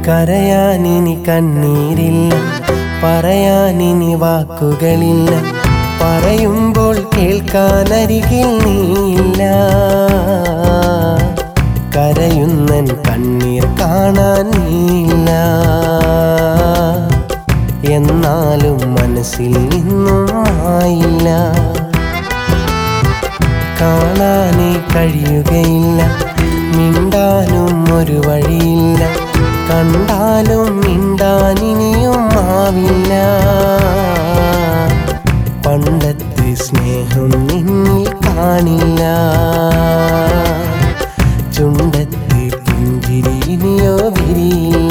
കരയാനിനി കണ്ണീരില്ല പറയാനിനി വാക്കുകളില്ല പറയുമ്പോൾ കേൾക്കാനരികിൽ നീയില്ല കരയുന്നൻ കണ്ണീർ കാണാൻ നീയില്ല എന്നാലും മനസ്സിൽ നിന്നും ആയില്ല കാണാനേ കഴിയുകയില്ല മിണ്ടാനും ഒരു വഴിയില്ല കണ്ടാലും മിണ്ടാനിനിയും ആവില്ല പണ്ടത്തെ സ്നേഹം നിന്നിൽ കാണില്ല ചുണ്ടത്തെ പുഞ്ചിരി ഇനിയോ വിരിയില്ല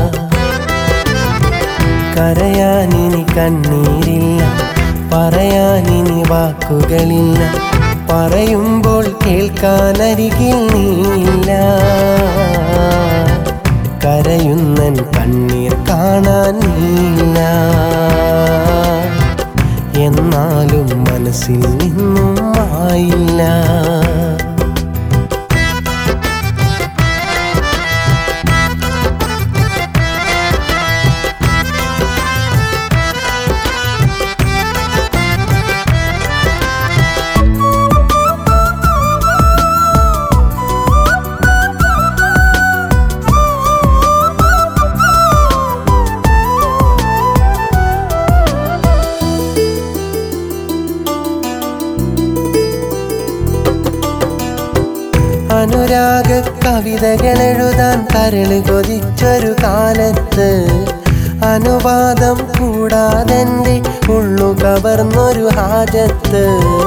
കരയാനിനി കണ്ണീരില്ല പറയാനിനി വാക്കുകളില്ല പറയുമ്പോൾ കേൾക്കാനരികിൽ നീയില്ല കരയുന്നൻ കണ്ണീർ കാണാൻ നീയില്ല എന്നാലും മനസ്സിൽ നിന്നും ആയില്ല അനുരാഗ കവിതകൾ എഴുതാൻ കരള് കൊതിച്ചൊരു കാലത്ത് അനുവാദം കൂടാതെന്റെ ഉള്ളു കവർന്നൊരു ഹാജത്ത്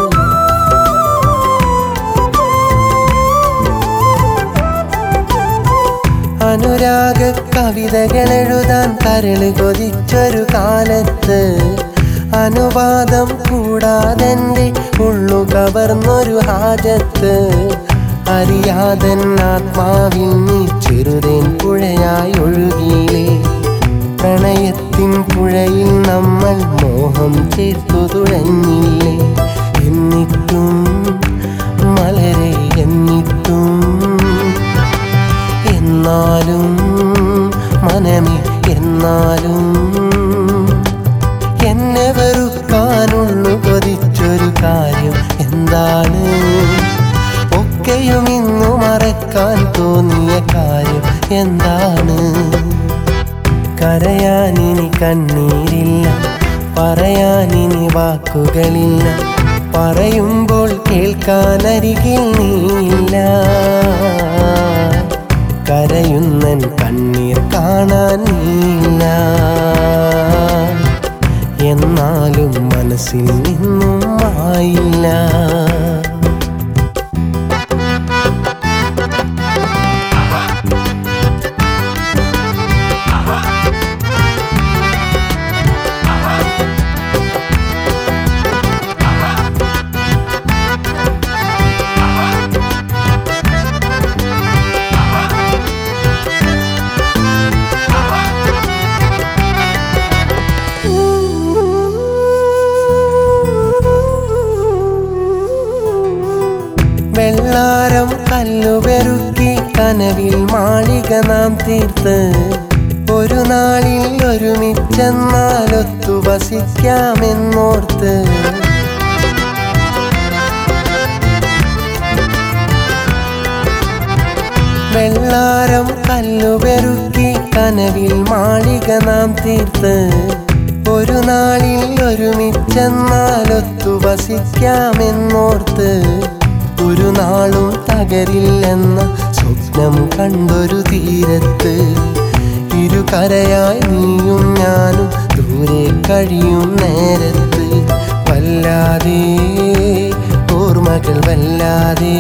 അനുരാഗ കവിതകൾ എഴുതാൻ കരള് കൊതിച്ചൊരു കാലത്ത് അനുവാദം കൂടാതെന്റെ ഉള്ളു കവർന്നൊരു ഹാജത്ത് അറിയാതൻ ആത്മാവിൽ നീ ചെറുതേൻ പുഴയായി ഒഴുകിയിലേ പ്രണയത്തിൻ പുഴയിൽ നമ്മൾ മോഹം ചേർത്തു തുഴഞ്ഞില്ലേ എന്നിട്ടും മലരെ എന്നിട്ടും എന്നാലും മനമേ എന്നാലും എന്നെ വെറുക്കാനുള്ളു കൊതിച്ചൊരു കാര്യം എന്താണ് ഒക്കെയും ഇന്നു മറക്കാൻ തോന്നിയ കാര്യം എന്താണ് കരയാനിനി കണ്ണീരില്ല പറയാനിനി വാക്കുകളില്ല പറയുമ്പോൾ കേൾക്കാനരികിൽ നീയില്ല കരയുന്നൻ കണ്ണീർ കാണാൻ നീയില്ല എന്നാലും മനസ്സിൽ നിന്നും ആയില്ല വെള്ളാരം കല്ലുപെറുക്കി കനവിൽ മാളിക നാം തീർത്ത് ഒരു നാളിൽ ഒരുമിച്ചെന്നാലൊത്തു വസിക്കാമെന്നോർത്ത് വെള്ളാരം കല്ലുപെറുക്കി കനവിൽ മാളിക നാം തീർത്ത് ഒരു നാളിൽ ഒരുമിച്ചെന്നാലൊത്തു വസിക്കാമെന്നോർത്ത് ഒരു നാളും തകരില്ലെന്ന സ്വപ്നം കണ്ടൊരു തീരത്ത് ഇരുകരയായി നീയും ഞാനും ദൂരെ കഴിയും നേരത്ത് വല്ലാതെ ഓർമ്മകൾ വല്ലാതെ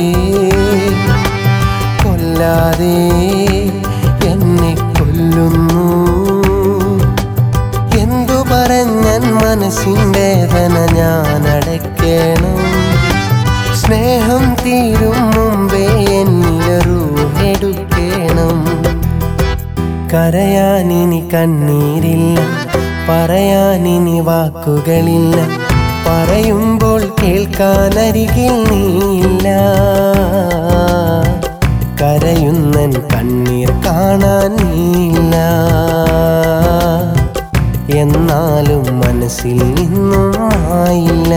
കൊല്ലാതെ എന്നെ കൊല്ലുന്നു എന്തു പറഞ്ഞൻ മനസ്സിൻ വേദന ഞാൻ അടയ്ക്കണം സ്നേഹം തീരും മുമ്പേ എന്നിലറൂഹെടുക്കണം കരയാനിനി കണ്ണീരില്ല പറയാനിനി വാക്കുകളില്ല പറയുമ്പോൾ കേൾക്കാനരികിൽ നീയില്ല കരയുന്നൻ കണ്ണീർ കാണാൻ നീയില്ല എന്നാലും മനസ്സിൽ നിന്നും ആയില്ല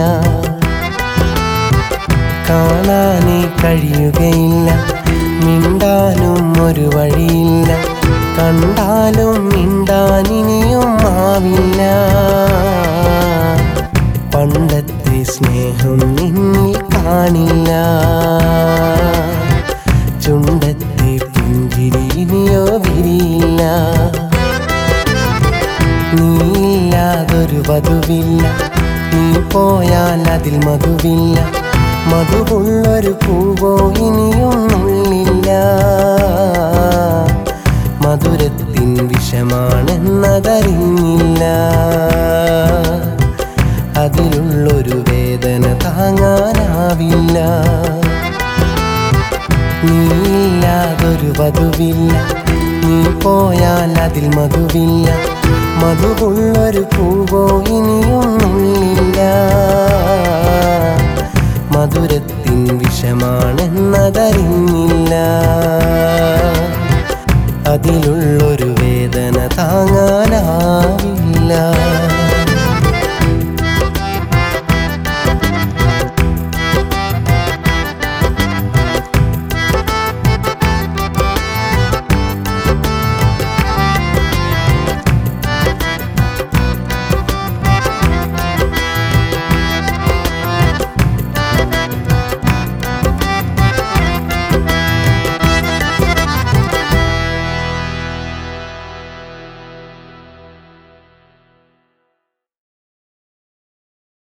കാണാനേ കഴിയുകയില്ല മിണ്ടാനും ഒരു വഴിയില്ല കണ്ടാലും മിണ്ടാനിനിയും ആവില്ല പണ്ടത്തെ സ്നേഹം നിന്നിൽ കാണില്ല ചുണ്ടത്തെ പുഞ്ചിരി ഇനിയോ വിരിയില്ല നീയില്ലാതൊരു വധുവില്ല നീ പോയാൽ അതിൽ മധുവില്ല മധുവുള്ളൊരു പൂവോ ഇനിയും ഉള്ളില്ല മധുരത്തിൻ വിഷമാണെന്നതറിഞ്ഞില്ല അതിലുള്ളൊരു വേദന താങ്ങാനാവില്ല നീയില്ലാതൊരു വധുവില്ല നീ പോയാൽ അതിൽ മധുവില്ല മധുവുള്ളൊരു പൂവോ ഇനിയും ഉള്ളില്ല മധുരത്തിൻ വിഷമാണെന്നതറിഞ്ഞില്ല അതിലുള്ളൊരു വേദന താങ്ങാനാവില്ല